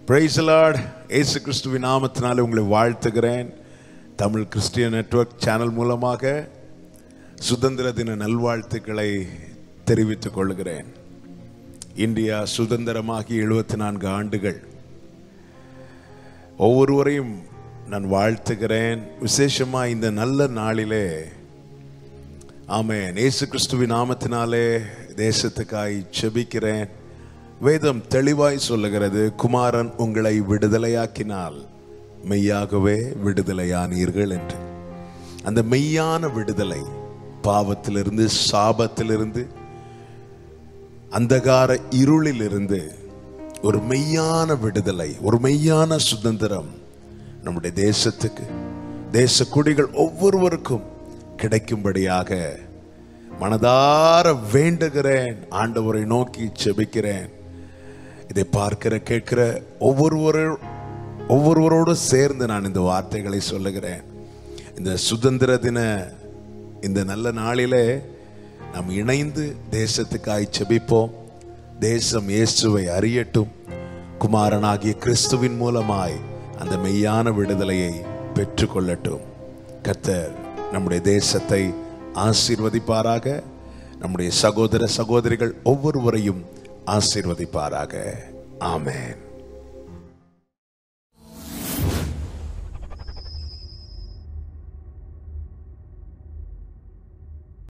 price Lord இயேசு கிறிஸ்துவின் நாமத்தினாலே உங்களை வாழ்த்துகிறேன் தமிழ் கிறிஸ்டியன் நெட்வொர்க் சேனல் மூலமாக சுதந்திர தின நல்வாழ்த்துக்களை தெரிவித்துக் கொள்கிறேன் இந்தியா சுதந்திரமாகி எழுபத்தி நான்கு ஆண்டுகள் ஒவ்வொருவரையும் நான் வாழ்த்துகிறேன் விசேஷமா இந்த நல்ல நாளிலே ஆமென் இயேசு கிறிஸ்துவின் நாமத்தினாலே தேசத்துக்காய் செபிக்கிறேன் வேதம் தெளிவாய் சொல்லுகிறது குமாரன் உங்களை விடுதலையாக்கினால் மெய்யாகவே விடுதலையானீர்கள் என்று அந்த மெய்யான விடுதலை பாவத்திலிருந்து சாபத்திலிருந்து அந்தகார இருளிலிருந்து ஒரு மெய்யான விடுதலை ஒரு மெய்யான சுதந்திரம் நம்முடைய தேசத்துக்கு தேச குடிகள் ஒவ்வொருவருக்கும் கிடைக்கும்படியாக மனதார வேண்டுகிறேன் ஆண்டவரை நோக்கி செபிக்கிறேன் இதை பார்க்கிற கேட்கிற ஒவ்வொருவரு ஒவ்வொருவரோடு சேர்ந்து நான் இந்த வார்த்தைகளை சொல்லுகிறேன் இந்த சுதந்திர தின இந்த நல்ல நாளிலே நாம் இணைந்து தேசத்துக்காய் செபிப்போம் தேசம் இயேசுவை அறியட்டும் குமாரனாகிய கிறிஸ்துவின் மூலமாய் அந்த மெய்யான விடுதலையை பெற்றுக்கொள்ளட்டும் கர்த்தர் நம்முடைய தேசத்தை ஆசீர்வதிப்பாராக நம்முடைய சகோதர சகோதரிகள் ஒவ்வொருவரையும் ஆசீர்வதிப்பாராக ஆமென்